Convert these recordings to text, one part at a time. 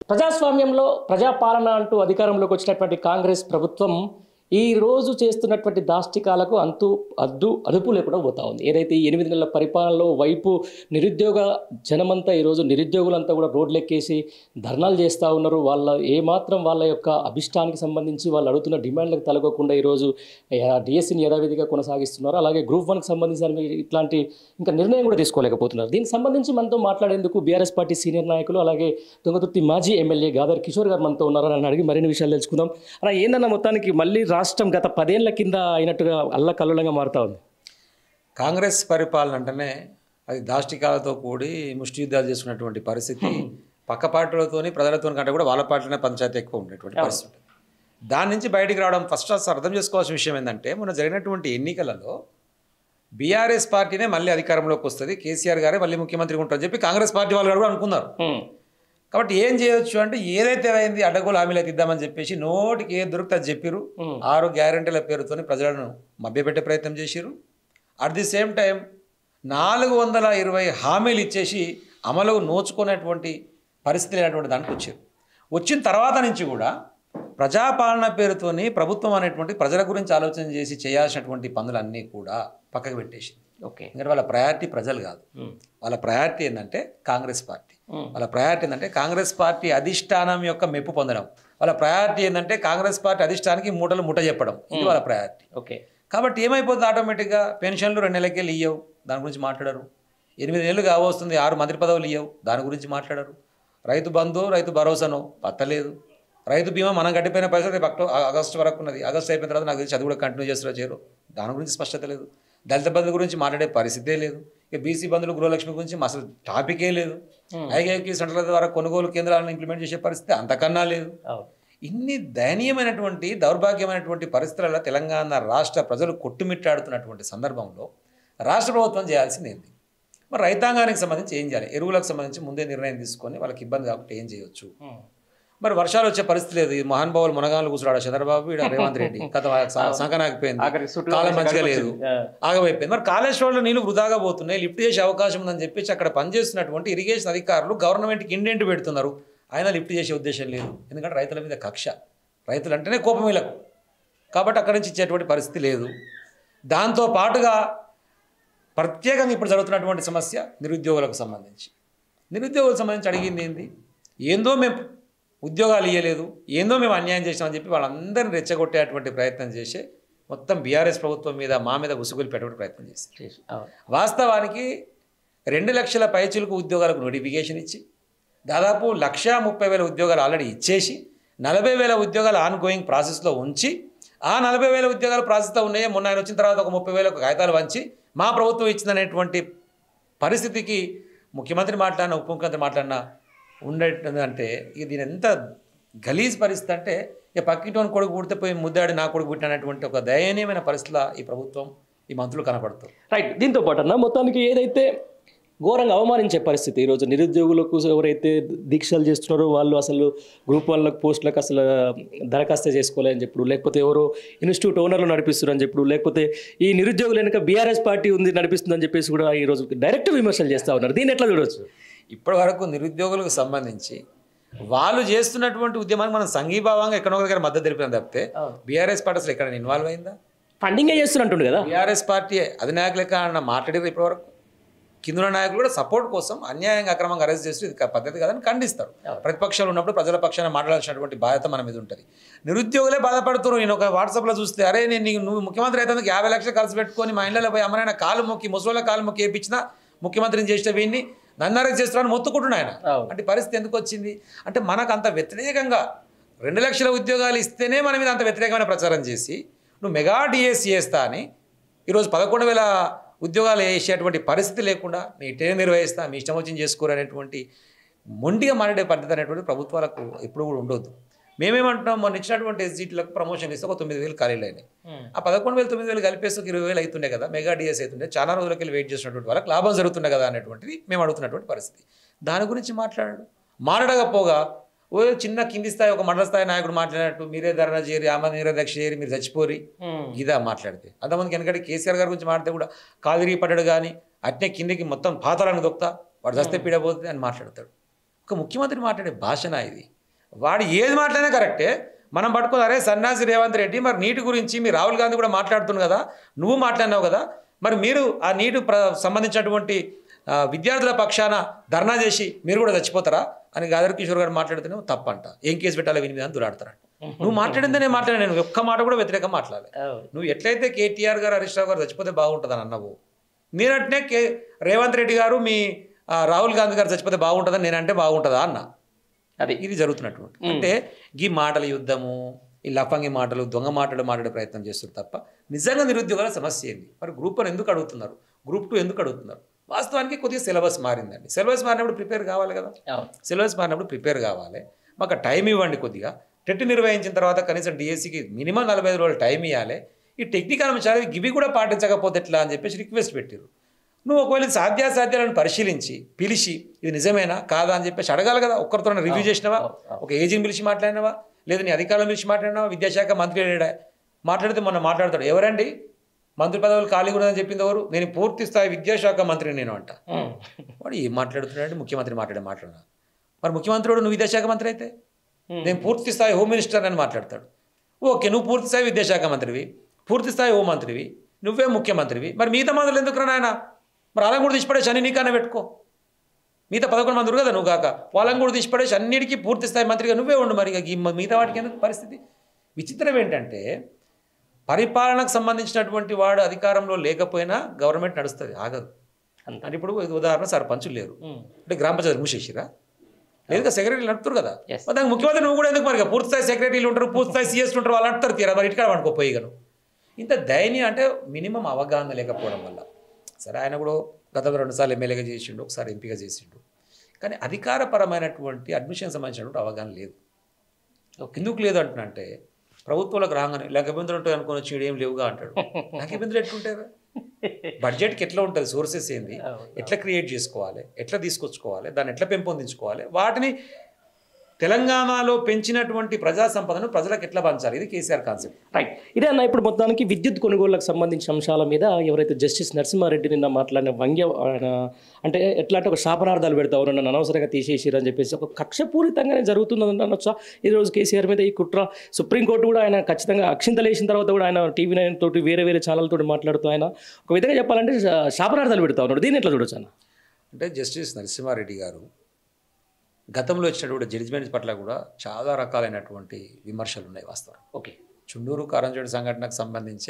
ప్రజాస్వామ్యంలో ప్రజాపాలన అంటూ అధికారంలోకి వచ్చినటువంటి కాంగ్రెస్ ప్రభుత్వం ఈ రోజు చేస్తున్నటువంటి దాష్టికాలకు అంతు అద్దు అదుపు లేకుండా పోతా ఉంది ఏదైతే ఈ ఎనిమిది నెలల పరిపాలనలో వైపు నిరుద్యోగ జనమంతా ఈరోజు నిరుద్యోగులంతా కూడా రోడ్లెక్కేసి ధర్నాలు చేస్తూ ఉన్నారు వాళ్ళ ఏమాత్రం వాళ్ళ యొక్క అభిష్టానికి సంబంధించి వాళ్ళు అడుగుతున్న డిమాండ్లకు తలగకుండా ఈరోజు డిఎస్సిని యథావిధిగా కొనసాగిస్తున్నారు అలాగే గ్రూప్ వన్కి సంబంధించిన ఇట్లాంటి ఇంకా నిర్ణయం కూడా తీసుకోలేకపోతున్నారు దీనికి సంబంధించి మనతో మాట్లాడేందుకు బీఆర్ఎస్ పార్టీ సీనియర్ నాయకులు అలాగే తుంగతుర్తి మాజీ ఎమ్మెల్యే గాదర్ కిషోర్ గారు మనతో ఉన్నారు అని అడిగి మరిన్ని విషయాలు తెలుసుకుందాం అలా ఏందన్న మొత్తానికి మళ్ళీ రాష్ట్రం గత పదేళ్ల కింద అయినట్టుగా అల్లకల్లోలంగా మారుతా ఉంది కాంగ్రెస్ పరిపాలన అంటేనే అది దాష్టికాలతో కూడి ముష్టి యుద్ధాలు చేసుకున్నటువంటి పరిస్థితి పక్క పార్టీలతోని ప్రజలతో కంటే కూడా వాళ్ళ పార్టీలోనే పంచాయతీ ఎక్కువ ఉండేటువంటి పరిస్థితి ఉంటుంది. దాని నుంచి బయటికి రావడం ఫస్ట్ అసలు అర్థం చేసుకోవాల్సిన విషయం ఏంటంటే మొన్న జరిగినటువంటి ఎన్నికలలో బీఆర్ఎస్ పార్టీనే మళ్ళీ అధికారంలోకి వస్తుంది కేసీఆర్ గారే మళ్ళీ ముఖ్యమంత్రి ఉంటారని చెప్పి కాంగ్రెస్ పార్టీ వాళ్ళు కూడా అనుకున్నారు కాబట్టి ఏం చేయొచ్చు అంటే ఏదైతే అయింది అడ్డగోలు హామీలు అయితే ఇద్దామని చెప్పేసి నోటికి ఏది దొరికితే అది చెప్పిరు ఆరు గ్యారంటీల పేరుతోని ప్రజలను మభ్యపెట్టే ప్రయత్నం చేసిరు అట్ ది సేమ్ టైం నాలుగు వందల ఇరవై హామీలు ఇచ్చేసి అమలు నోచుకునేటువంటి పరిస్థితి లేనటువంటి దానికి వచ్చారు వచ్చిన తర్వాత నుంచి కూడా ప్రజాపాలన పేరుతోని ప్రభుత్వం అనేటువంటి ప్రజల గురించి ఆలోచన చేసి చేయాల్సినటువంటి పనులన్నీ కూడా పక్కకు పెట్టేసింది ఓకే ఎందుకంటే వాళ్ళ ప్రయారిటీ ప్రజలు కాదు వాళ్ళ ప్రయారిటీ ఏంటంటే కాంగ్రెస్ పార్టీ వాళ్ళ ప్రయారిటీ ఏంటంటే కాంగ్రెస్ పార్టీ అధిష్టానం యొక్క మెప్పు పొందడం వాళ్ళ ప్రయారిటీ ఏంటంటే కాంగ్రెస్ పార్టీ అధిష్టానానికి మూటలు ముట్ట చెప్పడం ఇది వాళ్ళ ప్రయారిటీ ఓకే కాబట్టి ఏమైపోతుంది ఆటోమేటిక్గా పెన్షన్లు రెండు నెలలకెళ్ళి ఇయ్యవు దాని గురించి మాట్లాడరు ఎనిమిది నెలలు కావస్తుంది ఆరు మంత్రి పదవులు ఇయ్యవు దాని గురించి మాట్లాడరు రైతు బంధు రైతు భరోసాను పత్తలేదు రైతు బీమా మనం గట్టిపోయిన పైసలు రేపు అక్టో ఆగస్టు వరకు ఉన్నది ఆగస్టు అయిపోయిన తర్వాత నాకు తెలిసి అది కూడా కంటిన్యూ చేస్తారో చేయరు దాని గురించి స్పష్టత లేదు దళిత బంధు గురించి మాట్లాడే పరిస్థితే లేదు ఇక బీసీ బంధువులు గృహలక్ష్మి గురించి అసలు టాపికే లేదు ఐకేకి సెంట్రల్ ద్వారా కొనుగోలు కేంద్రాలను ఇంప్లిమెంట్ చేసే పరిస్థితి అంతకన్నా లేదు అవును ఇన్ని దయనీయమైనటువంటి దౌర్భాగ్యమైనటువంటి పరిస్థితులలో తెలంగాణ రాష్ట్ర ప్రజలు కొట్టుమిట్టాడుతున్నటువంటి సందర్భంలో రాష్ట్ర ప్రభుత్వం చేయాల్సింది ఏంది మరి రైతాంగానికి సంబంధించి ఏం చేయాలి ఎరువులకు సంబంధించి ముందే నిర్ణయం తీసుకొని వాళ్ళకి ఇబ్బంది కాకుండా ఏం చేయొచ్చు మరి వర్షాలు వచ్చే పరిస్థితి లేదు ఈ మహానుభావులు మునగాలు కూర్చున్నాడు చంద్రబాబు ఈడ రేవంత్ రెడ్డి కథ సంకనాగిపోయింది ఆఖరికి సుట్టుగా కాలం వచ్చి మంచిగా గడిపి లేదు వచ్చింది. ఆ. ఆగమైపోయింది మరి కాళేశ్వరంలో నీళ్లు వృధాగా పోతున్నాయి లిఫ్ట్ చేసే అవకాశం ఉందని చెప్పేసి అక్కడ పనిచేస్తున్నటువంటి ఇరిగేషన్ అధికారులు గవర్నమెంట్కి ఇండెంట్ పెడుతున్నారు ఆయన లిఫ్ట్ చేసే ఉద్దేశం లేదు ఎందుకంటే రైతుల మీద కక్ష రైతులు అంటేనే కోపం వీళ్ళకు కాబట్టి అక్కడి నుంచి ఇచ్చేటువంటి పరిస్థితి లేదు దాంతో పాటుగా ప్రత్యేకంగా ఇప్పుడు జరుగుతున్నటువంటి సమస్య నిరుద్యోగులకు సంబంధించి నిరుద్యోగులకు సంబంధించి అడిగింది ఏంది ఏందో మేము ఉద్యోగాలు ఇవ్వలేదు ఏందో మేము అన్యాయం చేసామని చెప్పి వాళ్ళందరినీ రెచ్చగొట్టేటువంటి ప్రయత్నం చేసి మొత్తం బీఆర్ఎస్ ప్రభుత్వం మీద మా మీద ఉసుగులు పెట్టే ప్రయత్నం చేస్తారు అవును వాస్తవానికి రెండు లక్షల పైచులకు ఉద్యోగాలకు నోటిఫికేషన్ ఇచ్చి దాదాపు లక్ష ముప్పై వేల ఉద్యోగాలు ఆల్రెడీ ఇచ్చేసి నలభై వేల ఉద్యోగాలు ఆన్ గోయింగ్ ప్రాసెస్లో ఉంచి ఆ నలభై వేల ఉద్యోగాలు ప్రాసెస్లో ఉన్నాయే మొన్న ఆయన వచ్చిన తర్వాత ఒక ముప్పై వేల కాగితాలు వంచి మా ప్రభుత్వం ఇచ్చిందనేటువంటి పరిస్థితికి ముఖ్యమంత్రి మాట్లాడిన ఉప ముఖ్యమంత్రి మాట్లాడినా ఉండేటంటే ఇక దీని ఎంత గలీజ్ పరిస్థితి అంటే ఇక పక్కింటి కొడుకు పుడితే పోయి ముద్దాడి నా కొడుకు పుట్టినటువంటి ఒక దయనీయమైన పరిస్థితిలో ఈ ప్రభుత్వం ఈ మంత్రులు కనపడుతుంది రైట్ దీంతో పాటు అన్న మొత్తానికి ఏదైతే ఘోరంగా అవమానించే పరిస్థితి ఈరోజు నిరుద్యోగులకు ఎవరైతే దీక్షలు చేస్తున్నారో వాళ్ళు అసలు గ్రూప్ వాళ్ళకు పోస్టులకు అసలు దరఖాస్తు చేసుకోలేని చెప్పుడు లేకపోతే ఎవరో ఇన్స్టిట్యూట్ ఓనర్లు నడిపిస్తున్నారని చెప్పుడు లేకపోతే ఈ నిరుద్యోగులు వెనుక బీఆర్ఎస్ పార్టీ ఉంది నడిపిస్తుందని చెప్పేసి కూడా ఈరోజు డైరెక్ట్ విమర్శలు చేస్తూ ఉన్నారు దీన్ని ఎట్లా చూడొచ్చు ఇప్పటి వరకు నిరుద్యోగులకు సంబంధించి వాళ్ళు చేస్తున్నటువంటి ఉద్యమానికి మనం సంఘీభావంగా ఎక్కడో ఒక దగ్గర మద్దతు తెలిపిన తప్పితే బీఆర్ఎస్ పార్టీ అసలు ఎక్కడ ఇన్వాల్వ్ అయిందా ఫండింగే చేస్తున్నట్టుండు కదా బీఆర్ఎస్ పార్టీ అధినాయకులు ఎక్కడ మాట్లాడారు ఇప్పటివరకు కింద నాయకులు కూడా సపోర్ట్ కోసం అన్యాయంగా అక్రమంగా అరెస్ట్ చేసి ఇది క- పద్ధతి కాదని ఖండిస్తారు ప్రతిపక్షాలు ఉన్నప్పుడు ప్రజల పక్షాన మాట్లాడాల్సినటువంటి బాధ్యత మన మీద ఉంటుంది నిరుద్యోగులే బాధపడుతున్నారు నేను ఒక వాట్సాప్లో చూస్తే అరే నేను నీకు నువ్వు ముఖ్యమంత్రి అయితే యాభై లక్షలు ఖర్చు పెట్టుకొని మా ఇళ్ళలో పోయి అమ్మనైనా కాలు మొక్కి ముసలోళ్ళ కాలు మొక్కి వేయించినా ముఖ్యమంత్రిని చేసిన వీడిని నన్ను అరెస్ట్ చేస్తున్నాను మొత్తుకుంటున్నా ఆయన అవును. అంటే పరిస్థితి ఎందుకు వచ్చింది అంటే మనకు అంత వ్యతిరేకంగా రెండు లక్షల ఉద్యోగాలు ఇస్తేనే మన మీద అంత వ్యతిరేకమైన ప్రచారం చేసి నువ్వు మెగా డిఎస్సి చేస్తా అని ఈరోజు పదకొండు వేల ఉద్యోగాలు వేసేటువంటి పరిస్థితి లేకుండా నీ ఇటే నిర్వహిస్తా మీ ఇష్టం వచ్చింది చేసుకోరు అనేటువంటి మొండిగా మాట్లాడే పద్ధతి అనేటువంటి ప్రభుత్వాలకు ఎప్పుడు కూడా ఉండొద్దు మేమేమంటున్నాం మొన్న ఇచ్చినటువంటి ఎస్జీటీలకు ప్రమోషన్ ఇస్తే ఒక తొమ్మిది వేలు ఖాళీలు అయినాయి ఆ పదకొండు వేలు తొమ్మిది వేలు కలిపేసి ఒక ఇరవై వేలు అవుతుండే కదా మెగా డిఎస్ అవుతుండే చాలా రోజులకి వెళ్ళి వెయిట్ చేసినటువంటి వాళ్ళకి లాభం జరుగుతుండే కదా అనేటువంటిది మేము అడుగుతున్నటువంటి పరిస్థితి దాని గురించి మాట్లాడాడు మాట్లాడకపోగా ఓ చిన్న కింది స్థాయి ఒక మండల స్థాయి నాయకుడు మాట్లాడినట్టు మీరే ధర్నా చేయరి ఆమె నిరదక్ష చేయరి మీరు చచ్చిపోరి ఇదా మాట్లాడితే అంతమందికి వెనకటి కేసీఆర్ గారి గురించి మాట్లాడితే కూడా కాదిరి పడ్డాడు కానీ అట్నే కిందికి మొత్తం పాతాలను దొక్తా వాడు చస్తే పీడబోతుంది అని మాట్లాడతాడు ఒక ముఖ్యమంత్రి మాట్లాడే భాషనా ఇది వాడు ఏది మాట్లాడినా కరెక్టే మనం పట్టుకుని అరే సన్యాసి రేవంత్ రెడ్డి మరి నీటి గురించి మీ రాహుల్ గాంధీ కూడా మాట్లాడుతున్నావు కదా నువ్వు మాట్లాడినావు కదా మరి మీరు ఆ నీటి ప్ర సంబంధించినటువంటి ఆ, విద్యార్థుల పక్షాన ధర్నా చేసి మీరు కూడా చచ్చిపోతారా అని గాదర్ కిషోర్ గారు మాట్లాడితేనే తప్పంట ఏం కేసు పెట్టాలి విని మీద అని దురాడతారంట నువ్వు మాట్లాడిందే నేను మాట్లాడాను నేను ఒక్క మాట కూడా వ్యతిరేకం మాట్లాడలేదు నువ్వు ఎట్లయితే కేటీఆర్ గారు హరీష్ రావు గారు చచ్చిపోతే బాగుంటుందని అన్నావు మీరట్నే కే రేవంత్ రెడ్డి గారు మీ ఆ, రాహుల్ గాంధీ గారు చచ్చిపోతే బాగుంటుందని నేనంటే బాగుంటుందా అన్న అది ఇది జరుగుతున్నటువంటి అంటే ఈ మాటల యుద్ధము ఈ లఫంగి మాటలు దొంగ మాటలు మాట్లాడే ప్రయత్నం చేస్తారు తప్ప నిజంగా నిరుద్యోగాల సమస్య ఏంది మరి గ్రూప్ వన్ ఎందుకు అడుగుతున్నారు గ్రూప్ టూ ఎందుకు అడుగుతున్నారు వాస్తవానికి కొద్దిగా సిలబస్ మారిందండి సిలబస్ మారినప్పుడు ప్రిపేర్ కావాలి కదా అవును సిలబస్ మారినప్పుడు ప్రిపేర్ కావాలి మాకు టైం ఇవ్వండి కొద్దిగా టెట్ నిర్వహించిన తర్వాత కనీసం డిఎస్సికి మినిమం నలభై ఐదు రోజులు టైం ఇవ్వాలి ఈ టెక్నికల్ అంశాలు ఇవి కూడా పాటించకపోతే ఎట్లా అని చెప్పేసి రిక్వెస్ట్ పెట్టారు నువ్వు ఒకవేళ ఇది సాధ్యాసాధ్యాలను పరిశీలించి పిలిచి ఇది నిజమేనా కాదా అని చెప్పేసి అడగాలి కదా ఒక్కరితో రివ్యూ చేసినావా ఒక ఏజీని పిలిచి మాట్లాడినావా లేదా నీ అధికారులను పిలిచి మాట్లాడినావా విద్యాశాఖ మంత్రి లేడా మాట్లాడితే మొన్న మాట్లాడతాడు ఎవరండి మంత్రి పదవులు ఖాళీగా ఉన్నదని చెప్పింది ఎవరు నేను పూర్తి స్థాయి విద్యాశాఖ మంత్రి నేను అంట ఉమ్. వాడు ఏం మాట్లాడుతున్నాడు ముఖ్యమంత్రి మాట్లాడే మాట్లాడినా మరి ముఖ్యమంత్రుడు నువ్వు విద్యాశాఖ మంత్రి అయితే నేను పూర్తి స్థాయి హోమ్ మినిస్టర్ అని మాట్లాడతాడు ఓకే నువ్వు పూర్తి స్థాయి విద్యాశాఖ మంత్రివి పూర్తి స్థాయి హోం మంత్రివి నువ్వే ముఖ్యమంత్రివి మరి మిగతా మంత్రులు ఎందుకు రా నాయన మరి అలా కూడా తీసిపడేసి అన్ని నీకన్నా పెట్టుకో మిగతా పదకొండు మంది కదా నువ్వు కాక వాళ్ళని కూడా తీసిపడేసి అన్నిటికీ పూర్తి స్థాయి మంత్రిగా నువ్వే ఉండు మరి ఇక ఈ మిగతా వాటికి ఎందుకు పరిస్థితి విచిత్రం ఏంటంటే పరిపాలనకు సంబంధించినటువంటి వాడు అధికారంలో లేకపోయినా గవర్నమెంట్ నడుస్తుంది ఆగదు అంతే. అంటే ఇప్పుడు ఉదాహరణ సర్పంచులు లేరు ఉమ్. అంటే అంటే గ్రామ పంచాయతీ మూసేసిరా లేదు సెక్రటరీలు నడుపుతారు కదా Yes. మరి దానికి ముఖ్యమంత్రి నువ్వు కూడా ఎందుకు మరి ఇక పూర్తి స్థాయి సెక్రటరీలు ఉంటారు పూర్తి స్థాయి సీఎస్ ఉంటారు వాళ్ళు అంటారు తీరా మరి ఇటుకాడ అనుకోపోయి ఇక నువ్వు ఇంత దయనీయం అంటే మినిమం అవగాహన లేకపోవడం వల్ల సరే ఆయన కూడా గతంలో రెండుసార్లు ఎమ్మెల్యేగా చేసిండు ఒకసారి ఎంపీగా చేసిండు కానీ అధికారపరమైనటువంటి అడ్మిషన్ సంబంధించినటువంటి అవగాహన లేదు ఎందుకు లేదు అంటున్నా అంటే ప్రభుత్వంలోకి రాగానే లేక ఇబ్బందులు ఉంటాయి అనుకుని వచ్చి ఈడు ఏం లేవుగా అంటాడు నాకు ఇబ్బందులు ఎట్లుంటాయి బడ్జెట్కి ఎట్లా ఉంటుంది సోర్సెస్ ఏంది ఎట్లా క్రియేట్ చేసుకోవాలి ఎట్లా తీసుకొచ్చుకోవాలి దాన్ని ఎట్లా పెంపొందించుకోవాలి వాటిని తెలంగాణలో పెంచినటువంటి ప్రజా సంపదను ప్రజలకు ఎట్లా పంచాలి ఇది కేసీఆర్ కాన్సెప్ట్ రైట్ ఇదే అన్న ఇప్పుడు మొత్తానికి విద్యుత్ కొనుగోళ్లకు సంబంధించిన అంశాల మీద ఎవరైతే జస్టిస్ నరసింహారెడ్డి నిన్న మాట్లాడిన వ్యంగ్య ఆయన అంటే ఎట్లా అంటే ఒక శాపనార్థాలు పెడతావు నన్ను అనవసరంగా తీసేసిరు అని చెప్పేసి ఒక కక్షపూరితంగానే జరుగుతుందని అనొచ్చా ఈ రోజు కేసీఆర్ మీద ఈ కుట్ర సుప్రీంకోర్టు కూడా ఆయన ఖచ్చితంగా అక్షింతలు వేసిన తర్వాత కూడా ఆయన టీవీ నైన్ తోటి వేరే వేరే ఛానల్ తోటి మాట్లాడుతూ ఆయన ఒక విధంగా చెప్పాలంటే శా- శాపనార్థాలు పెడతా ఉన్నాడు దీన్ని ఎట్లా చూడొచ్చు అన్న అంటే జస్టిస్ నరసింహారెడ్డి గారు గతంలో ఇచ్చినటువంటి జడ్జిమెంట్స్ పట్ల కూడా చాలా రకాలైనటువంటి విమర్శలు ఉన్నాయి వాస్తవం ఓకే చుండూరు కారంచోటి సంఘటనకు సంబంధించే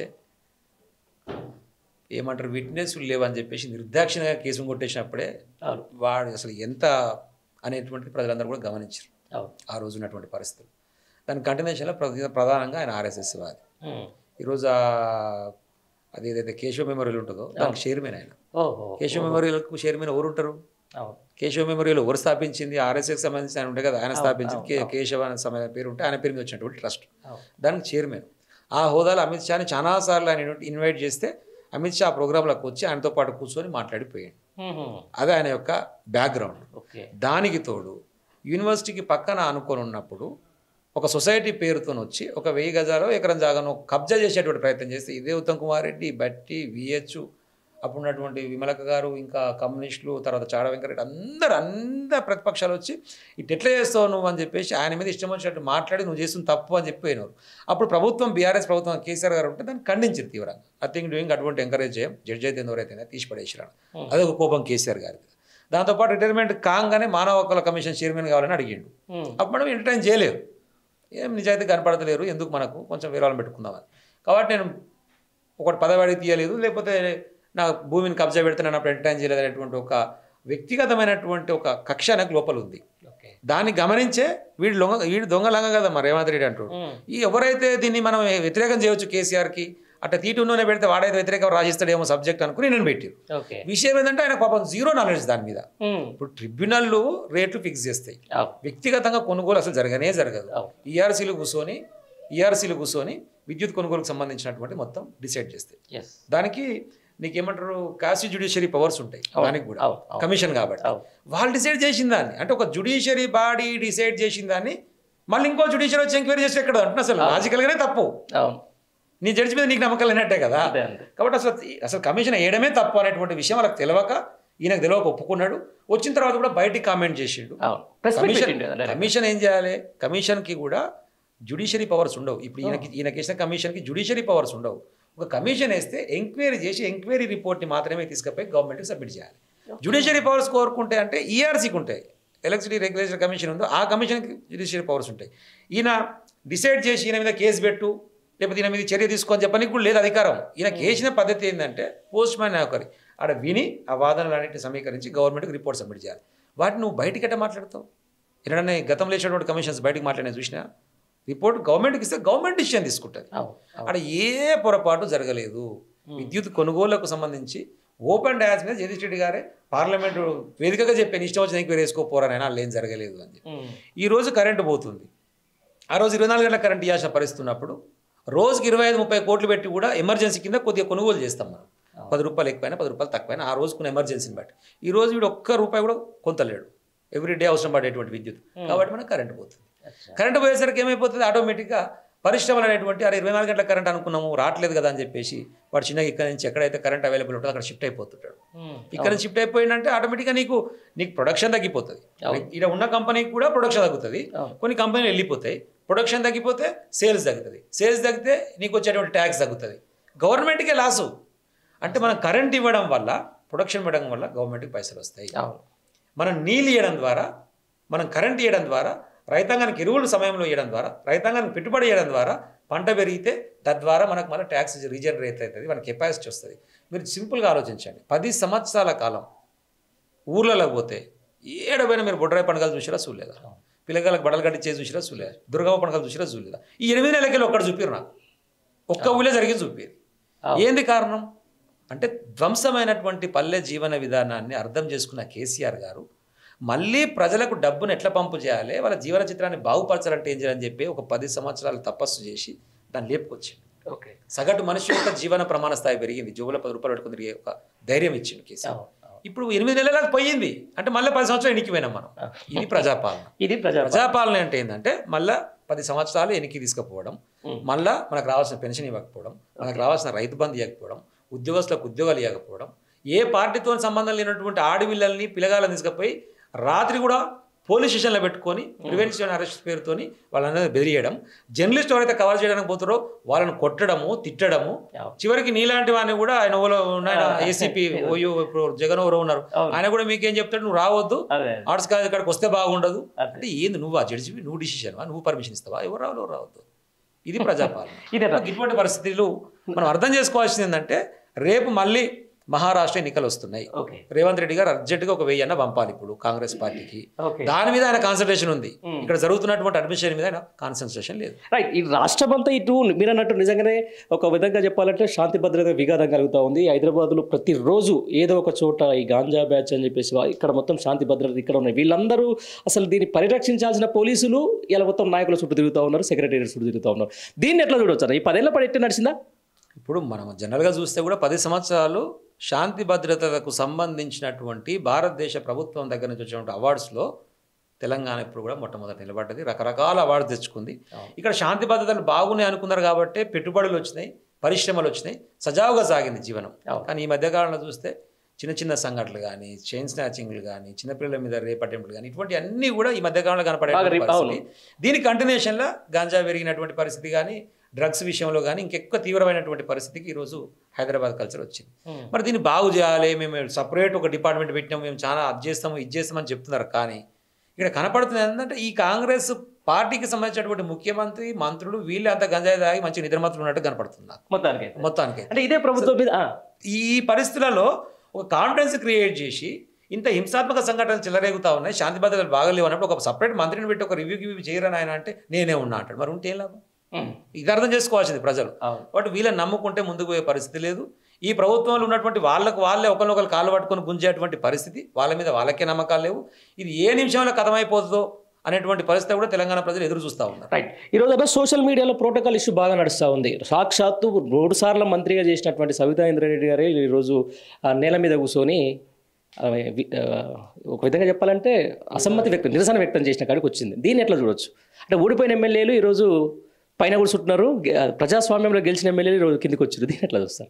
ఏమంటారు విట్నెస్లు లేవని చెప్పేసి నిర్దాక్షిణ్యంగా కేసు కొట్టేసినప్పుడే అవును వాడు అసలు ఎంత అనేటువంటి ప్రజలందరూ కూడా గమనించారు అవును ఆ రోజు ఉన్నటువంటి పరిస్థితులు దాని కంటిన్యూషన్లో ప్రధ- ప్రధానంగా ఆయన ఆర్ఎస్ఎస్ వాది ఉమ్. ఈరోజు ఆ- అది ఏదైతే కేశవ మెమోరియల్ ఉంటుందో దానికి చైర్మన్ ఆయన ఓహో కేశవ మెమోరియల్కు చైర్మన్ ఎవరు ఉంటారు అవును కేశవ మెమోరియల్ ఎవరు స్థాపించింది ఆర్ఎస్ఎస్ సంబంధించి ఆయన ఉండే కదా ఆయన స్థాపించింది కే కేశవ అనే సమయ పేరు ఉంటే ఆయన పేరు మీద వచ్చినటువంటి ట్రస్ట్ అవును దానికి చైర్మన్ ఆ హోదాలో అమిత్ షాని చాలాసార్లు ఆయన ఇన్వైట్ చేస్తే అమిత్ షా ఆ ప్రోగ్రాంలోకి వచ్చి ఆయనతో పాటు కూర్చొని మాట్లాడిపోయాడు ఉమ్. అదే ఆయన యొక్క బ్యాక్గ్రౌండ్ ఓకే దానికి తోడు యూనివర్సిటీకి పక్కన అనుకొని ఉన్నప్పుడు ఒక సొసైటీ పేరుతో వచ్చి ఒక వెయ్యి గజాలు ఎకరం జాగాను కబ్జా చేసేటువంటి ప్రయత్నం చేస్తే ఇదే ఉత్తమ్ కుమార్ రెడ్డి బట్టి విహెచ్ అప్పుడు ఉన్నటువంటి విమలక గారు ఇంకా కమ్యూనిస్టులు తర్వాత చాడ వెంకరెడ్డి అందరు అందరు ప్రతిపక్షాలు వచ్చి ఇటు ఎట్లా చేస్తావు నువ్వు అని చెప్పేసి ఆయన మీద ఇష్టం వచ్చినట్టు మాట్లాడి నువ్వు చేస్తుంది తప్పు అని చెప్పిపోయినారు అప్పుడు ప్రభుత్వం బీఆర్ఎస్ ప్రభుత్వం కేసీఆర్ గారు ఉంటే దాన్ని ఖండించారు తీవ్రంగా ఐ థింక్ డూయింగ్ అటువంటి ఎంకరేజ్ చేయం జడ్జి అయితే ఎవరైతే తీసి పడేసిరాడు అదొక కోపం కేసీఆర్ గారికి దాంతోపాటు రిటైర్మెంట్ కాగానే మానవ హక్కుల కమిషన్ చైర్మన్ కావాలని అడిగిండు ఉమ్. అప్పుడు మనం ఎంటర్టైన్ చేయలేరు ఏం నిజాయితీ కనపడతలేరు ఎందుకు మనకు కొంచెం విరాళం పెట్టుకుందామని కాబట్టి నేను ఒకటి పదవాడి తీయలేదు లేకపోతే నా భూమిని కబ్జా పెడితే నన్ను అప్పుడు ఎంటర్టైన్ చేయలేదు అనేటువంటి ఒక వ్యక్తిగతమైనటువంటి ఒక కక్ష నాకు లోపల ఉంది ఓకే దాన్ని గమనించే వీడు లొంగ వీడు దొంగ లంగ కదా మరి రేవంత్ రెడ్డి అంటాడు ఉమ్. ఈ ఎవరైతే దీన్ని మనం వ్యతిరేకం చేయవచ్చు కేసీఆర్కి అట్లా తీటు నూనె పెడితే వాడైతే వ్యతిరేకం రాసిస్తాడేమో సబ్జెక్ట్ అనుకుని నేను పెట్టారు ఓకే విషయం ఏంటంటే ఆయన పాపం జీరో నాలెడ్జ్ దాని మీద ఉమ్. ఇప్పుడు ట్రిబ్యునల్లు రేట్లు ఫిక్స్ చేస్తాయి అవును వ్యక్తిగతంగా కొనుగోలు అసలు జరగనే జరగదు అవును. ఈఆర్సీలు కూర్చొని ఈఆర్సీలు కూర్చొని విద్యుత్ కొనుగోలుకు సంబంధించినటువంటి మొత్తం డిసైడ్ చేస్తాయి ఎస్ దానికి నీకేమంటారు కాసి జ్యుడిషియరీ పవర్స్ ఉంటాయి దానికి కూడా అవును, అవును. కమిషన్ కాబట్టి అవును. వాళ్ళు డిసైడ్ చేసిన దాన్ని అంటే ఒక జ్యుడిషియరీ బాడీ డిసైడ్ చేసిన దాన్ని మళ్ళీ ఇంకో జ్యుడిషియరీ వచ్చి ఎంక్వైరీ చేసి ఎక్కడ అంటున్నా అసలు లాజికల్గానే తప్పు అవును నీ జడ్జి మీద నీకు నమ్మకం లేనట్టే కదా అంతే అంతే కాబట్టి అసలు అసలు కమిషన్ వేయడమే తప్పు అనేటువంటి విషయం వాళ్ళకి తెలియక ఈయనకు తెలియక ఒప్పుకున్నాడు వచ్చిన తర్వాత కూడా బయటికి కామెంట్ చేసిండు అవును ప్రెస్ మీట్ కమిషన్ పెట్టిండు కదా direct. కమిషన్ ఏం చేయాలి కమిషన్కి కూడా జ్యుడిషియరీ పవర్స్ ఉండవు ఇప్పుడు ఈయనకి ఈయనకి వేసిన కమిషన్కి జ్యుడిషియరీ పవర్స్ ఉండవు ఒక కమిషన్ వేస్తే ఎంక్వైరీ చేసి ఎంక్వైరీ రిపోర్ట్ని మాత్రమే తీసుకుపోయి గవర్నమెంట్కి సబ్మిట్ చేయాలి జ్యుడిషియరీ పవర్స్ కోరుకుంటే అంటే ఈఆర్సీకి ఉంటాయి ఎలక్ట్రిసిటీ రెగ్యులేషన్ కమిషన్ ఉందో ఆ కమిషన్కి జ్యుడిషియరీ పవర్స్ ఉంటాయి ఈయన డిసైడ్ చేసి ఈయన మీద కేసు పెట్టు లేకపోతే ఈయన మీద చర్య తీసుకొని చెప్పడానికి కూడా లేదు అధికారం ఈయన కేసిన పద్ధతి ఏంటంటే పోస్ట్ మ్యాన్ ఒకరి ఆడ విని ఆ వాదనలన్నింటిని సమీకరించి గవర్నమెంట్కి రిపోర్ట్ సబ్మిట్ చేయాలి వాటిని నువ్వు బయటికి ఎట్ట మాట్లాడతావు ఎన్నడన్నా ఈ గతంలో ఇచ్చినటువంటి కమిషన్స్ బయటకు మాట్లాడిన చూసినా రిపోర్ట్ గవర్నమెంట్కి ఇస్తే గవర్నమెంట్ డిసిషన్ తీసుకుంటుంది అవును అవును. అక్కడ ఏ పొరపాటు జరగలేదు విద్యుత్ కొనుగోళ్లకు సంబంధించి ఓపెన్ డయాస్ మీద జగదీష్ రెడ్డి గారే పార్లమెంటు వేదికగా చెప్పాను ఇష్టం వచ్చిన ఎంక్వైరీ వేసుకోపోరానైనా వాళ్ళు ఏం జరగలేదు అని చెప్పి ఉమ్. ఈ రోజు కరెంటు పోతుంది ఆ రోజు ఇరవై నాలుగు గంటల కరెంట్ ఇవ్వాల్సిన పరిస్థితి ఉన్నప్పుడు రోజుకి ఇరవై ఐదు ముప్పై కోట్లు పెట్టి కూడా ఎమర్జెన్సీ కింద కొద్దిగా కొనుగోలు చేస్తాం మనం పది రూపాయలు ఎక్కువైనా పది రూపాయలు తక్కువైనా ఆ రోజుకున్న ఎమర్జెన్సీని బట్టి ఈ రోజు వీడు ఒక్క రూపాయి కూడా కొంతలేడు ఎవ్రీ డే అవసరం పడేటువంటి విద్యుత్ కాబట్టి మనకు కరెంటు పోతుంది అచ్చా. కరెంటు పోయేసరికి ఏమైపోతుంది ఆటోమేటిక్గా పరిశ్రమలు అనేటువంటి అరే ఇరవై నాలుగు గంటల కరెంట్ అనుకున్నాము రావట్లేదు కదా అని చెప్పేసి వాడు చిన్నగా ఇక్కడ నుంచి ఎక్కడైతే కరెంట్ అవైలబుల్ ఉంటుందో అక్కడ షిఫ్ట్ అయిపోతుంటాడు ఉమ్. ఇక్కడ నుంచి షిఫ్ట్ అయిపోయిందంటే ఆటోమేటిక్గా నీకు నీకు ప్రొడక్షన్ తగ్గిపోతుంది ఇక్కడ ఉన్న కంపెనీకి కూడా ప్రొడక్షన్ తగ్గుతుంది అవును. కొన్ని కంపెనీలు వెళ్ళిపోతాయి ప్రొడక్షన్ తగ్గిపోతే సేల్స్ తగ్గుతుంది సేల్స్ తగ్గితే నీకు వచ్చేటువంటి ట్యాక్స్ తగ్గుతుంది గవర్నమెంట్కే లాసు అంటే మనం కరెంట్ ఇవ్వడం వల్ల ప్రొడక్షన్ ఇవ్వడం వల్ల గవర్నమెంట్కి పైసలు వస్తాయి అవును మనం నీళ్ళు ఇవ్వడం ద్వారా మనం కరెంట్ ఇవ్వడం ద్వారా రైతాంగానికి ఎరువులు సమయంలో ఇవ్వడం ద్వారా రైతాంగానికి పెట్టుబడి ఇవ్వడం ద్వారా పంట పెరిగితే తద్వారా మనకు మళ్ళీ ట్యాక్స్ రీజనరేట్ అవుతుంది మన కెపాసిటీ వస్తుంది మీరు సింపుల్గా ఆలోచించండి పది సంవత్సరాల కాలం ఊర్లలో పోతే ఏడపోయినా మీరు బొడ్రాయి పండుగలు చూసిరా చూడలేదా పిల్లగాళ్ళకి బడలు కట్టి చేసి చూసిరా చూడలేదా దుర్గమ్మ పండుగలు చూసిరా చూడలేదా ఈ ఎనిమిది నెలలకి ఒక్కడు చూపిరు నాకు ఒక్క ఊళ్ళో జరిగింది చూపిరు ఏంది కారణం అంటే ధ్వంసమైనటువంటి పల్లె జీవన విధానాన్ని అర్థం చేసుకున్న కేసీఆర్ గారు మళ్ళీ ప్రజలకు డబ్బును ఎట్లా పంపు చేయాలి వాళ్ళ జీవన చిత్రాన్ని బాగుపరచాలంటే ఏం చేయాలని చెప్పి ఒక పది సంవత్సరాలు తపస్సు చేసి దాన్ని లేపుకొచ్చింది ఓకే సగటు మనిషి యొక్క జీవన ప్రమాణ స్థాయి పెరిగింది జోబులో పది రూపాయలు పెట్టుకుని తిరిగే ఒక ధైర్యం ఇచ్చింది కేసీఆర్ అవును అవును. ఇప్పుడు ఎనిమిది నెలలకు పోయింది అంటే మళ్ళీ పది సంవత్సరాలు ఎన్నికి పోయినాం మనం ఇది ప్రజాపాలన ఇది ప్రజా ప్రజాపాలన అంటే ఏంటంటే మళ్ళా పది సంవత్సరాలు ఎనికి తీసుకుపోవడం ఉం. మళ్ళా మనకు రావాల్సిన పెన్షన్ ఇవ్వకపోవడం మనకు రావాల్సిన రైతు బంధు ఇవ్వకపోవడం ఉద్యోగస్తులకు ఉద్యోగాలు ఇవ్వకపోవడం ఏ పార్టీతో సంబంధం లేనటువంటి ఆడపిల్లల్ని పిల్లగాళ్ళని తీసుకుపోయి రాత్రి కూడా పోలీస్ స్టేషన్లో పెట్టుకొని ప్రివెన్షన్ అరెస్ట్ పేరుతోని వాళ్ళందరినీ బెదిరియడం జర్నలిస్ట్ ఎవరైతే కవర్ చేయడానికి పోతారో వాళ్ళని కొట్టడము తిట్టడము అవును. చివరికి నీలాంటి వాడిని కూడా ఆయన ఓలో ఉన్న ఏసీపీ ఓయో ఇప్పుడు జగన్ ఎవరో ఉన్నారు అవును. ఆయన కూడా మీకేం చెప్తాడు నువ్వు రావద్దు అదే ఆర్ట్స్ కాలేజ్ ఇక్కడికి వస్తే బాగుండదు అదే. అంటే ఏంది నువ్వు ఆ జడ్జి నువ్వు డిసిషన్ నువ్వు పర్మిషన్ ఇస్తావా ఎవరు రావాలి ఎవరు రావద్దు ఇది ప్రజాపాలన ఇదే రా. ఇటువంటి పరిస్థితులు మనం అర్థం చేసుకోవాల్సింది ఏంటంటే రేపు మళ్ళీ మహారాష్ట్ర ఎన్నికలు వస్తున్నాయి ఓకే రేవంత్ రెడ్డి గారు అర్జెంటుగా ఒక వెయ్యి అన్న పంపాలి ఇప్పుడు కాంగ్రెస్ పార్టీకి ఓకే దాని మీద ఆయన కాన్సన్ట్రేషన్ ఉంది Hmm. ఇక్కడ జరుగుతున్నటువంటి అడ్మిషన్ మీద ఆయన కాన్సన్ట్రేషన్ లేదు రైట్ ఈ రాష్ట్రం అంతా ఇటు మీరు అన్నట్టు నిజంగానే ఒక విధంగా చెప్పాలంటే శాంతి భద్రత విఘాతం కలుగుతూ ఉంది హైదరాబాద్లో ప్రతిరోజు ఏదో ఒక చోట ఈ గాంజా బ్యాచ్ అని చెప్పేసి వా- ఇక్కడ మొత్తం శాంతి భద్రత ఇక్కడ ఉన్నాయి వీళ్ళందరూ అసలు దీన్ని పరిరక్షించాల్సిన పోలీసులు ఇలా మొత్తం నాయకుల చుట్టూ తిరుగుతూ ఉన్నారు సెక్రటరీ చుట్టూ తిరుగుతూ ఉన్నారు దీన్ని ఎట్లా చూడొచ్చు అన్న? ఈ పదేళ్ల పడి ఎట్లా నడిచిందా ఇప్పుడు మనం జనరల్గా చూస్తే కూడా పది సంవత్సరాలు శాంతి భద్రతలకు సంబంధించినటువంటి భారతదేశ ప్రభుత్వం దగ్గర నుంచి వచ్చినటువంటి అవార్డ్స్లో తెలంగాణ ఇప్పుడు కూడా మొట్టమొదటి నిలబడ్డది రకరకాల అవార్డు తెచ్చుకుంది అవును. ఇక్కడ శాంతి భద్రతలు బాగున్నాయి అనుకున్నారు కాబట్టి పెట్టుబడులు వచ్చినాయి పరిశ్రమలు వచ్చినాయి సజావుగా సాగింది జీవనం అవును. కానీ ఈ మధ్యకాలంలో చూస్తే చిన్న చిన్న సంఘటనలు కానీ చైన్ స్నాచింగ్లు కానీ చిన్నపిల్లల మీద రేప్ అటెంప్ట్లు కానీ ఇటువంటి అన్నీ కూడా ఈ మధ్యకాలంలో కనపడే బాగా రేప్- పరిస్థితి దీని కంటిన్యూషన్లో గాంజా పెరిగినటువంటి పరిస్థితి కానీ డ్రగ్స్ విషయంలో కానీ ఇంకెక్కువ తీవ్రమైనటువంటి పరిస్థితికి ఈరోజు హైదరాబాద్ కల్చర్ వచ్చింది మరి దీన్ని బాగు చేయాలి మేము సపరేట్ ఒక డిపార్ట్మెంట్ పెట్టినాము మేము చాలా అది చేస్తాము ఇది చేస్తామని చెప్తున్నారు కానీ ఇక్కడ కనపడుతుంది ఏంటంటే ఈ కాంగ్రెస్ పార్టీకి సంబంధించినటువంటి ముఖ్యమంత్రి మంత్రులు వీళ్ళే అంత గంజాయి తాగి మంచి నిద్రమత్తులు ఉన్నట్టు కనపడుతుంది నాకు మొత్తానికి మొత్తానికి అంటే ఇదే ప్రభుత్వం మీద ఆ, ఈ పరిస్థితులలో ఒక కాన్ఫిడెన్స్ క్రియేట్ చేసి ఇంత హింసాత్మక సంఘటనలు చెలరేగుతా ఉన్నాయి శాంతి భద్రతలు బాగలేవు అన్నప్పుడు ఒక సపరేట్ మంత్రిని పెట్టి ఒక రివ్యూ గివ్యూ చేయరని ఆయన అంటే నేనే ఉన్నా అంటాడు మరి ఉంటే ఏం లాభం ఉమ్, ఇది అర్థం చేసుకోవాల్సింది ప్రజలు అవును బట్ వీళ్ళని నమ్ముకుంటే ముందుకు పోయే పరిస్థితి లేదు ఈ ప్రభుత్వంలో ఉన్నటువంటి వాళ్ళకు వాళ్ళే ఒకరినొకరు కాళ్ళు పట్టుకొని గుంజేటువంటి పరిస్థితి వాళ్ళ మీద వాళ్ళకే నమ్మకాలు లేవు ఇది ఏ నిమిషంలో కథమైపోతుందో అనేటువంటి పరిస్థితి కూడా తెలంగాణ ప్రజలు ఎదురు చూస్తూ ఉన్నారు రైట్ ఈరోజు అదే సోషల్ మీడియాలో ప్రోటోకాల్ ఇష్యూ బాగా నడుస్తూ ఉంది సాక్షాత్తు మూడు సార్ల మంత్రిగా చేసినటువంటి సవితా ఇంద్రారెడ్డి గారే ఈరోజు ఆ నేల మీద కూర్చొని ఆ, వి- ఆ, ఒక విధంగా చెప్పాలంటే అసమ్మతి వ్యక్తం నిరసన వ్యక్తం చేసిన కాడికి వచ్చింది దీన్ని ఎట్లా చూడొచ్చు అంటే ఓడిపోయిన ఎమ్మెల్యేలు ఈరోజు పైన కూర్చుంటున్నారు గె- ప్రజాస్వామ్యంలో గెలిచిన ఎమ్మెల్యేలు ఈరోజు కిందికి వచ్చారు దీన్ని ఎట్లా చూస్తారు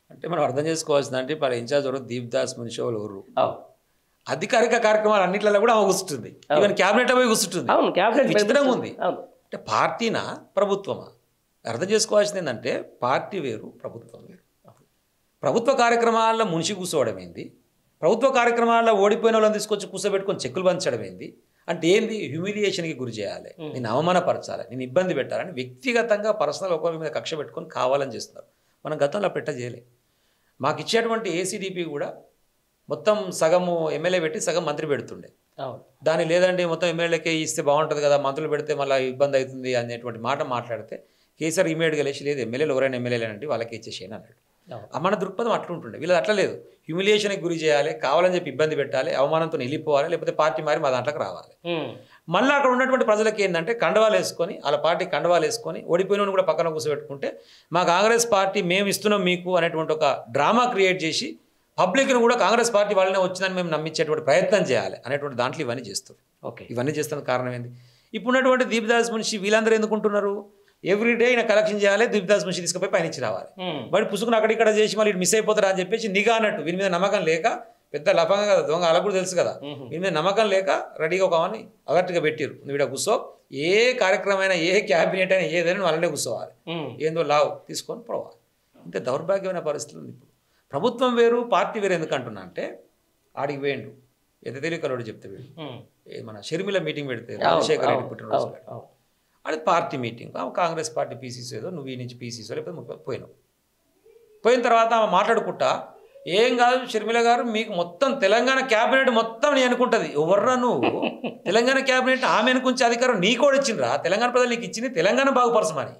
అంటే మనం అర్థం చేసుకోవాల్సింది అంటే వాళ్ళ ఇన్ఛార్జ్ ఎవరు దీప్ దాస్ మున్షి వాళ్ళు ఎవరు అవును అధికారిక కార్యక్రమాలు అన్నిట్లలో కూడా ఆమె కూర్చుంటుంది ఈవెన్ క్యాబినెట్ పోయి కూర్చుంటుంది అవును క్యాబినెట్ విచిత్రంగా ఉంది అవును అంటే పార్టీనా ప్రభుత్వమా అర్థం చేసుకోవాల్సింది ఏంటంటే పార్టీ వేరు ప్రభుత్వం వేరు ప్రభుత్వ కార్యక్రమాల్లో మునిసి కూర్చోవడం ఏంది ప్రభుత్వ కార్యక్రమాల్లో ఓడిపోయిన వాళ్ళని తీసుకొచ్చి కూర్చోబెట్టుకొని చెక్కులు పంచడం ఏంది అంటే ఏంది హ్యూమిలియేషన్కి గురి చేయాలి నేను అవమానపరచాలి నేను ఇబ్బంది పెట్టాలని వ్యక్తిగతంగా పర్సనల్ ఒకరి మీద కక్ష పెట్టుకొని కావాలని చేస్తున్నారు మనం గతంలో పెట్ట చేయలే మాకు ఇచ్చేటువంటి ఏసీడీపీ కూడా మొత్తం సగము ఎమ్మెల్యే పెట్టి సగం మంత్రి పెడుతుండే అవును దాని లేదండి మొత్తం ఎమ్మెల్యేకే ఇస్తే బాగుంటుంది కదా మంత్రులు పెడితే మళ్ళీ ఇబ్బంది అవుతుంది అనేటువంటి మాట మాట్లాడితే కేసీఆర్ ఇమీడియట్గా లేచి లేదు ఎమ్మెల్యేలు ఎవరైనా ఎమ్మెల్యేలేనండి వాళ్ళకి ఇచ్చేసేయని అన్నాడు అవును. ఆ మన దృక్పథం అట్లా ఉంటుండే వీళ్ళది అట్లా లేదు హ్యూమిలియేషన్కి గురి చేయాలి కావాలని చెప్పి ఇబ్బంది పెట్టాలి అవమానంతో వెళ్ళిపోవాలి లేకపోతే పార్టీ మారి మా దాంట్లోకి రావాలి ఉమ్. మళ్ళీ అక్కడ ఉన్నటువంటి ప్రజలకి ఏంటంటే కండవాలు వేసుకొని వాళ్ళ పార్టీ కండవాలు వేసుకొని ఓడిపోయిన కూడా పక్కన కూర్చోబెట్టుకుంటే మా కాంగ్రెస్ పార్టీ మేము ఇస్తున్నాం మీకు అనేటువంటి ఒక డ్రామా క్రియేట్ చేసి పబ్లిక్ను కూడా కాంగ్రెస్ పార్టీ వాళ్ళనే వచ్చిందని మేము నమ్మించేటువంటి ప్రయత్నం చేయాలి అనేటువంటి దాంట్లో ఇవన్నీ చేస్తారు ఓకే ఇవన్నీ చేస్తున్న కారణం ఏంది ఇప్పుడున్నటువంటి దీపదాస్ మున్షి వీళ్ళందరూ ఎందుకుంటున్నారు ఎవ్రీడే ఈయన కలెక్షన్ చేయాలి దీపదాస్ మున్షి తీసుకుపోయి పైన ఇచ్చి రావాలి ఉమ్. వాడు పుసుకుని అక్కడిక్కడ చేసి మళ్ళీ ఇటు మిస్ అయిపోతారా అని చెప్పేసి నిఘా అన్నట్టు వీని మీద నమ్మకం లేక పెద్ద లఫంగా కదా దొంగ అలా కూడా తెలుసు కదా మ్మ్. వీని మీద నమ్మకం లేక రెడీగా ఒక ఆమెని అలర్ట్గా పెట్టారు నువ్వు ఇక్కడ కూర్చో ఏ కార్యక్రమం అయినా ఏ క్యాబినెట్ అయినా ఏదైనా నువ్వు అలానే కూర్చోవాలి ఉమ్. ఏందో లావు తీసుకొని పోవాలి ఇంత దౌర్భాగ్యమైన పరిస్థితులు ఉంది ఇప్పుడు ప్రభుత్వం వేరు పార్టీ వేరు ఎందుకు అంటున్నా అంటే ఆడికి వేయండు ఎంత తెలియకలోడు చెప్తే వీడు ఉమ్. ఏ మన షర్మిల మీటింగ్ పెడితే అవును, రాజశేఖర రెడ్డి అవును, పుట్టినరోజు అవును, అవును. అది పార్టీ మీటింగ్ ఆమె కాంగ్రెస్ పార్టీ పీసీసీ ఏదో నువ్వు ఈ నుంచి పీసీసీ లేకపోతే ముప్పై పోయినావు పోయిన తర్వాత ఆమె మాట్లాడుకుంటా ఏం కాదు షర్మిల గారు మీకు మొత్తం తెలంగాణ క్యాబినెట్ మొత్తం నీ అనుకుంటుంది ఎవర్రా నువ్వు తెలంగాణ క్యాబినెట్ ఆమె అనుకుంచే అధికారం నీ కూడా ఇచ్చిండ్రా తెలంగాణ ప్రజలు నీకు ఇచ్చింది తెలంగాణ బాగుపరచమని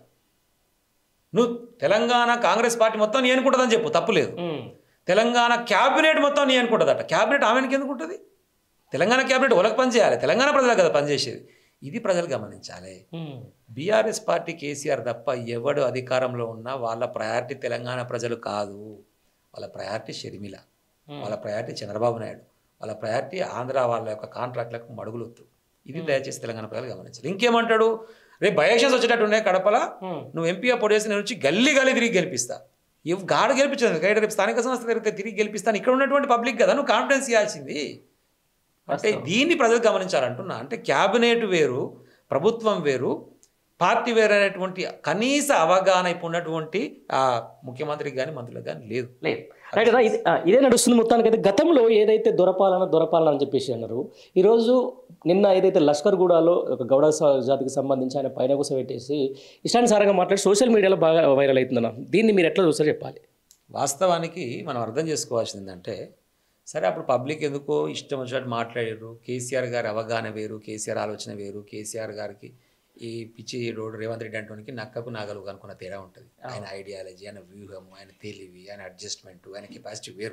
నువ్వు తెలంగాణ కాంగ్రెస్ పార్టీ మొత్తం నీ అనుకుంటుందని చెప్పు తప్పులేదు ఉమ్. తెలంగాణ క్యాబినెట్ మొత్తం నీ అనుకుంటుందట క్యాబినెట్ ఆమెకి ఎందుకు ఉంటుంది తెలంగాణ క్యాబినెట్ వాళ్ళకి పనిచేయాలి తెలంగాణ ప్రజలకు కదా పనిచేసేది ఇది ప్రజలు గమనించాలి ఉమ్. బీఆర్ఎస్ పార్టీ కేసీఆర్ తప్ప ఎవడు అధికారంలో ఉన్నా వాళ్ళ ప్రయారిటీ తెలంగాణ ప్రజలు కాదు వాళ్ళ ప్రయారిటీ షర్మిల వాళ్ళ ప్రయారిటీ చంద్రబాబు నాయుడు వాళ్ళ ప్రయారిటీ ఆంధ్ర వాళ్ళ యొక్క కాంట్రాక్ట్లకు మడుగులొద్దు ఇది దయచేసి తెలంగాణ ప్రజలు గమనించాలి ఇంకేమంటాడు రేపు బయాషన్స్ వచ్చేటట్టు ఉన్నాయి కడపల ఉమ్. నువ్వు ఎంపీగా పొడేసి నేను వచ్చి గల్లీ గల్లీ తిరిగి గెలిపిస్తా ఇవి గాడ గెలిపించదు రైట్ రేపు స్థానిక సంస్థ తిరిగితే తిరిగి గెలిపిస్తాను ఇక్కడ ఉన్నటువంటి పబ్లిక్ కదా నువ్వు కాన్ఫిడెన్స్ ఇవ్వాల్సింది అంటే దీన్ని ప్రజలు గమనించాలంటున్నా అంటే క్యాబినెట్ వేరు ప్రభుత్వం వేరు పార్టీ వేరు అనేటువంటి కనీస అవగాహన ఇప్పుడు ఉన్నటువంటి ఆ ముఖ్యమంత్రికి కానీ మంత్రులకు కానీ లేదు లేదు రైట్ అన్న, ఇది ఆ, ఇదే నడుస్తుంది మొత్తానికి అయితే గతంలో ఏదైతే దొరపాలన దొరపాలన అని చెప్పేసి అన్నారు ఈరోజు నిన్న ఏదైతే లష్కర్ గూడాలో ఒక గౌడ స- జాతికి సంబంధించి ఆయన పైన కూస పెట్టేసి ఇష్టానుసారంగా మాట్లాడి సోషల్ మీడియాలో బాగా వైరల్ అవుతుందన్న దీన్ని మీరు ఎట్లా చూసారో చెప్పాలి వాస్తవానికి మనం అర్థం చేసుకోవాల్సింది ఏంటంటే సరే అప్పుడు పబ్లిక్ ఎందుకో ఇష్టం వచ్చినట్టు మాట్లాడారు కేసీఆర్ గారి అవగాహన వేరు కేసీఆర్ ఆలోచన వేరు కేసీఆర్ గారికి ఈ పిచ్చి రోడ్ రేవంత్ రెడ్డి అంటానికి నక్కకు నాగలు అనుకున్న తేడా ఉంటుంది ఆయన ఐడియాలజీ ఆయన వ్యూహము ఆయన తెలివి ఆయన అడ్జస్ట్మెంట్ ఆయన కెపాసిటీ వేరు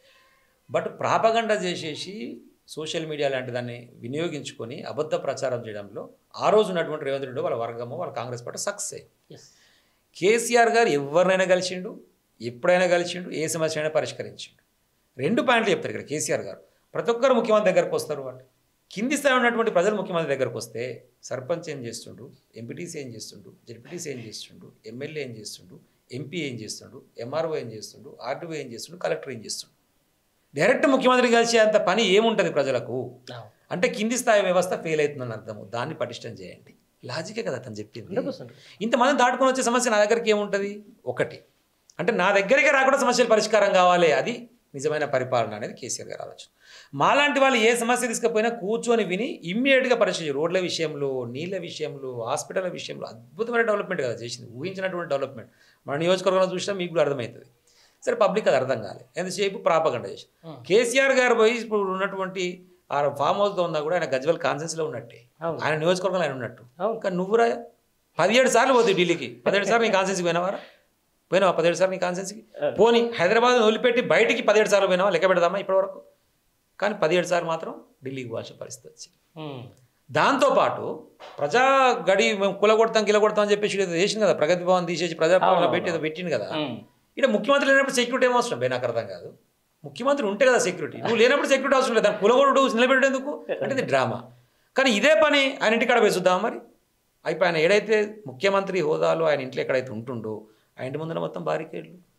బట్ ప్రాపగండ చేసేసి సోషల్ మీడియా లాంటి దాన్ని వినియోగించుకొని అబద్ధ ప్రచారం చేయడంలో ఆ రోజు ఉన్నటువంటి రేవంత్ రెడ్డి వాళ్ళ వర్గము వాళ్ళ కాంగ్రెస్ పార్టీ సక్సెస్ అయ్యింది కేసీఆర్ గారు ఎవరినైనా కలిసిండు ఎప్పుడైనా కలిసిండు ఏ సమస్య అయినా పరిష్కరించిండు రెండు పాయింట్లు చెప్తారు ఇక్కడ కేసీఆర్ గారు ప్రతి ఒక్కరు ముఖ్యమంత్రి దగ్గరకు వస్తారు వాళ్ళు కింది స్థాయి ఉన్నటువంటి ప్రజలు ముఖ్యమంత్రి దగ్గరకు వస్తే సర్పంచ్ ఏం చేస్తుండు ఎంపీటీసీ ఏం చేస్తుండు జడ్పీటీసీ ఏం చేస్తుండు ఎమ్మెల్యే ఏం చేస్తుండు ఎంపీ ఏం చేస్తుండు ఎంఆర్ఓ ఏం చేస్తుండు ఆర్టీఓ ఏం చేస్తుండు కలెక్టర్ ఏం చేస్తుండు డైరెక్ట్ ముఖ్యమంత్రి కలిసే అంత పని ఏముంటుంది ప్రజలకు అంటే కింది స్థాయి వ్యవస్థ ఫెయిల్ అవుతుందని అర్థము దాన్ని పటిష్టం చేయండి లాజికే కదా అతను చెప్పింది ఇంతమంది దాటుకొని వచ్చే సమస్య నా దగ్గరికి ఏముంటుంది ఒకటి అంటే నా దగ్గరికి రాకుండా సమస్యల పరిష్కారం కావాలి అది నిజమైన పరిపాలన అనేది కేసీఆర్ గారు ఆలోచన మాలాంటి వాళ్ళు ఏ సమస్య తీసుకపోయినా కూర్చొని విని ఇమ్మీడియట్గా పరిశీలి రోడ్ల విషయంలో నీళ్ళ విషయంలో హాస్పిటల్ విషయంలో అద్భుతమైన డెవలప్మెంట్ కదా చేసింది ఊహించినటువంటి డెవలప్మెంట్ మన నియోజకవర్గంలో చూసినా మీకు కూడా అర్థమవుతుంది సరే పబ్లిక్ అది అర్థం కాలేదు ఎంతసేపు ప్రాపగండ చేసి కేసీఆర్ గారు పోయి ఇప్పుడు ఉన్నటువంటి ఆ ఫామ్ హౌస్లో ఉన్నా కూడా ఆయన గజ్వల్ కాన్సెన్స్లో ఉన్నట్టే అవును. ఆయన నియోజకవర్గంలో ఆయన ఉన్నట్టు అవును. కానీ నువ్వురా పదిహేడు సార్లు పోతుంది ఢిల్లీకి పదిహేడు సార్లు నీ కాన్సెన్స్కి పోయినావారా పోయినావా పదిహేడు సార్లు నీ కాన్సెన్స్కి పోనీ హైదరాబాద్ వదిలిపెట్టి బయటికి పదిహేడు సార్లు పోయినావా లెక్క పెడదామా ఇప్పటివరకు కానీ పదిహేడు సార్లు మాత్రం ఢిల్లీకి పోవాల్సిన పరిస్థితి వచ్చింది దాంతోపాటు ప్రజా గడి మేము కులగొడతాం కిలగొడతాం అని చెప్పేసి ఏదో చేసింది కదా ప్రగతి భవన్ తీసేసి ప్రజాపాలన పెట్టి ఏదో పెట్టింది కదా ఇక్కడ ముఖ్యమంత్రి లేనప్పుడు సెక్యూరిటీ ఏం అవసరం బే నాకు అర్థం కాదు ముఖ్యమంత్రి ఉంటే కదా సెక్యూరిటీ నువ్వు లేనప్పుడు సెక్యూరిటీ అవసరం లేదు దాన్ని కులగొడు నిలబెట్టేందుకు అంటే ఇది డ్రామా కానీ ఇదే పని ఆయన ఇంటికాడ వేసుద్దాం మరి అయిపోయి ఆయన ఏడైతే ముఖ్యమంత్రి హోదాలో ఆయన ఇంట్లో ఎక్కడైతే ఉంటుండో ఆ ఇంటి ముందర మొత్తం బారికేడ్లు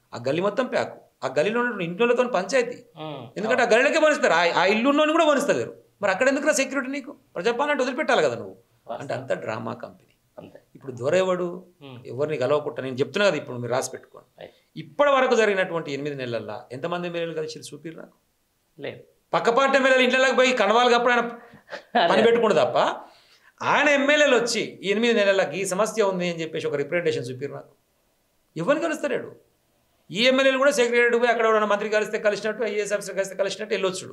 ఆ గల్లీ మొత్తం ప్యాకు ఆ గల్లీలో ఉన్న ఇంట్లోతో పంచాయతీ ఎందుకంటే ఆ గల్లీలకే పనిస్తారు ఆ ఆ ఇల్లు ఉన్నోని కూడా పనిస్తలేరు మరి అక్కడ ఎందుకు సెక్యూరిటీ నీకు ప్రజాపాలన అంటే వదిలిపెట్టాలి కదా నువ్వు అంటే అంత డ్రామా కంపెనీ అంతే ఇప్పుడు దొరేవాడు ఎవరిని గలవకుండా నేను చెప్తున్నా కదా ఇప్పుడు మీరు రాసి పెట్టుకోండి ఇప్పటి వరకు జరిగినటువంటి ఎనిమిది నెలల్లో ఎంతమంది ఎమ్మెల్యేలు కలిసి చూపిరు నాకు లేదు పక్క పార్టీ ఎమ్మెల్యేలు ఇంట్లోకి పోయి కనవాలి అప్పుడు ఆయన పని పెట్టుకుంటు తప్ప ఆయన ఎమ్మెల్యేలు వచ్చి ఈ ఎనిమిది నెలలకి ఈ సమస్య ఉంది అని చెప్పేసి ఒక రిప్రజెంటేషన్ చూపిరు నాకు ఎవరిని కలుస్తాడు ఈ ఎమ్మెల్యేలు కూడా సెక్రటరీ పోయి అక్కడ ఎవరైనా మంత్రి కలిస్తే కలిసినట్టు ఐఏఎస్ ఆఫీసర్ కలిస్తే కలిసినట్టు వెళ్ళొచ్చుడు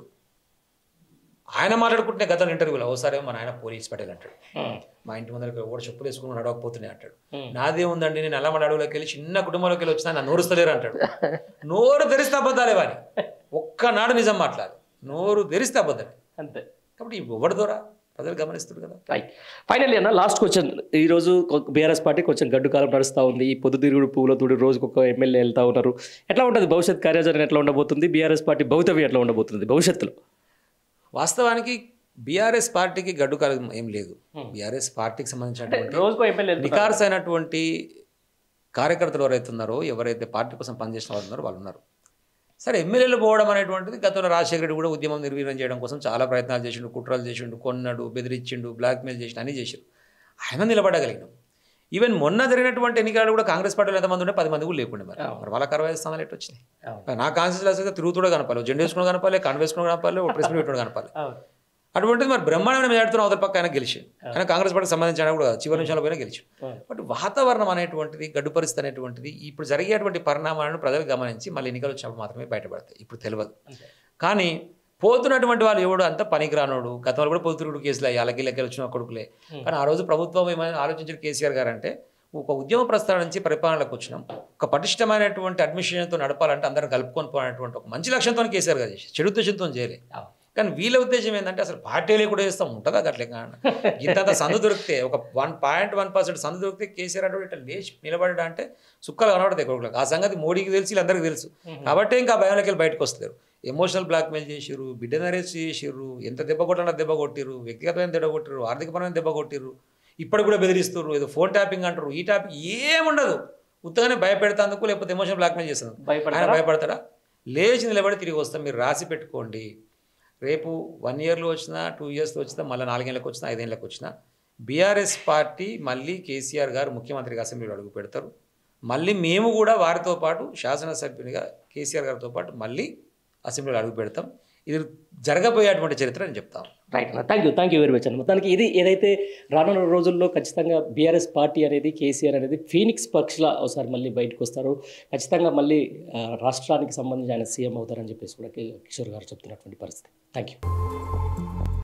ఆయన మాట్లాడుకుంటే గతంలో ఇంటర్వ్యూలో ఓసారి మన ఆయన పోలీస్ పటేల్ అంటాడు మా ఇంటి ముందర ఎవరు చెప్పులు వేసుకుని నడవకపోతున్నాయి అంటాడు నాదే ఉందండి నేను అల్లమడ అడవులోకి వెళ్ళి చిన్న కుటుంబంలోకి వెళ్ళి వచ్చినా నన్ను నోరుస్తలేరు అంటాడు నోరు తెరిస్తే అబద్ధాలే వాని ఒక్కనాడు నిజం మాట్లాడు నోరు తెరిస్తే అబద్ధాలే అంతే కాబట్టి ఎవరి ద్వారా ప్రజలు గమనిస్తారు కదా రైట్ ఫైనల్లీ అన్న లాస్ట్ క్వశ్చన్ ఈరోజు బీఆర్ఎస్ పార్టీ కొంచెం గడ్డు కాలం నడుస్తూ ఉంది ఈ పొద్దుతిరుగుడు పువ్వుల తోడు రోజుకు ఒక ఎమ్మెల్యే వెళ్తా ఉన్నారు ఎట్లా ఉంటుంది భవిష్యత్ కార్యాచరణ ఎట్లా ఉండబోతుంది బీఆర్ఎస్ పార్టీ భవితవ్యం ఎట్లా ఉండబోతుంది భవిష్యత్తులో వాస్తవానికి బీఆర్ఎస్ పార్టీకి గడ్డు కాలం ఏం లేదు బీఆర్ఎస్ పార్టీకి సంబంధించినటువంటి రోజుకు ఎమ్మెల్యే నికార్స్ అయినటువంటి కార్యకర్తలు ఎవరైతే ఉన్నారో ఎవరైతే పార్టీ కోసం పనిచేసిన వాళ్ళు ఉన్నారో వాళ్ళు ఉన్నారు సరే ఎమ్మెల్యేలు పోవడం అనేటువంటిది గతంలో రాజశేఖర రెడ్డి కూడా ఉద్యమం నిర్వీర్యం చేయడం కోసం చాలా ప్రయత్నాలు చేసిండు కుట్రలు చేసిండు కొన్నాడు బెదిరించిండు బ్లాక్మెయిల్ చేసిండు అన్నీ చేసిండు ఆయన నిలబడగలిగినాం ఈవెన్ మొన్న జరిగినటువంటి ఎన్నికలు కూడా కాంగ్రెస్ పార్టీలో ఎంతమంది ఉంటే పది మంది కూడా లేకుండా మరి మరి వాళ్ళకి అరవై ఐదు స్థానాలు ఎట్టు వచ్చినాయి నా కాన్స్టిట్యూన్స్ అయితే తిరుగుతూ కనపాలి జెండా వేసుకుని కనపాలి కాన్ వేసుకుని కనపాలి ఒక ప్రెస్ మీట్ పెట్టుకుని కనపాలి అటువంటిది మరి బ్రహ్మాండమైన మెజార్టీతో అవతల పక్క ఆయన గెలిచాడు ఆయన కాంగ్రెస్ పార్టీకి సంబంధించిన కూడా కాదు. చివరి నిమిషాలు పోయినా గెలిచాడు బట్ వాతావరణం అనేటువంటిది గడ్డు పరిస్థితి అనేటువంటిది ఇప్పుడు జరిగేటువంటి పరిణామాలను ప్రజలు గమనించి మళ్ళీ ఎన్నికలు వచ్చినప్పుడు మాత్రమే బయటపడతాయి ఇప్పుడు తెలియదు కానీ పోతున్నటువంటి వాళ్ళు ఎవడు అంత పనికిరానోడు గతంలో కూడా పొద్దుతురుడు కేసులు అయ్యి అలాగే లెక్కలు వచ్చిన కొడుకులే కానీ ఆ రోజు ప్రభుత్వం ఏమైనా ఆలోచించిన కేసీఆర్ గారు అంటే ఒక ఉద్యమ ప్రస్థానం నుంచి పరిపాలనకు వచ్చినాం ఒక పటిష్టమైనటువంటి అడ్మిషన్తో నడపాలంటే అందరం కలుపుకొని పోయినటువంటి ఒక మంచి లక్ష్యంతో కేసీఆర్ గారు చేసి చెడు ఉద్దేశంతో చేయలే కానీ వీళ్ళ ఉద్దేశం ఏంటంటే అసలు పార్టీలు కూడా చేస్తాం ఉంటుందా అట్లే కానీ ఇంత సందు దొరికితే ఒక వన్ పాయింట్ వన్ పర్సెంట్ సందు దొరికితే కేసీఆర్ అంటే ఇట్లా లేచి నిలబడడం అంటే సుక్కలు కనబడతాయి కొడుకులకు ఆ సంగతి మోడీకి తెలిసి వీళ్ళందరికీ తెలుసు కాబట్టి ఇంకా భయంలోకి వెళ్ళి బయటకు వస్తారు ఎమోషనల్ బ్లాక్మెయిల్ చేసిర్రు బిడ్డను అరెస్ట్ చేసిర్రు ఎంత దెబ్బ కొట్టాలన్నా దెబ్బ కొట్టిర్రు వ్యక్తిగతమైన దెబ్బ కొట్టిర్రు ఆర్థికపరమైన దెబ్బ కొట్టిర్రు ఇప్పుడు కూడా బెదిరిస్తారు ఏదో ఫోన్ ట్యాపింగ్ అంటారు ఈ ట్యాపింగ్ ఏముండదు ఉత్తగానే భయపెడతాందుకు లేకపోతే ఎమోషనల్ బ్లాక్మెయిల్ చేస్తాను భయపడతారా? ఆయన భయపడతాడా లేచి నిలబడి తిరిగి వస్తాం మీరు రాసి పెట్టుకోండి రేపు వన్ ఇయర్లో వచ్చినా టూ ఇయర్స్లో వచ్చినా మళ్ళీ నాలుగేళ్ళకి వచ్చినా ఐదేళ్ళకి వచ్చినా బీఆర్ఎస్ పార్టీ మళ్ళీ కేసీఆర్ గారు ముఖ్యమంత్రిగా అసెంబ్లీలో అడుగు పెడతారు మళ్ళీ మేము కూడా వారితో పాటు శాసనసభ్యునిగా కేసీఆర్ గారితో పాటు మళ్ళీ అసెంబ్లీలో అడుగు పెడతాం ఇది జరగబోయేటువంటి చరిత్ర నేను చెప్తాను రైట్ అన్న thank you thank you very much అన్న మొత్తానికి ఇది ఏదైతే రానున్న రోజుల్లో ఖచ్చితంగా బీఆర్ఎస్ పార్టీ అనేది కేసీఆర్ అనేది ఫీనిక్స్ పక్షుల ఒకసారి మళ్ళీ బయటకు వస్తారు ఖచ్చితంగా మళ్ళీ ఆ, రాష్ట్రానికి సంబంధించి ఆయన సీఎం అవుతారని చెప్పేసి కూడా కి- కిషోర్ గారు చెప్తున్నటువంటి పరిస్థితి థ్యాంక్ యూ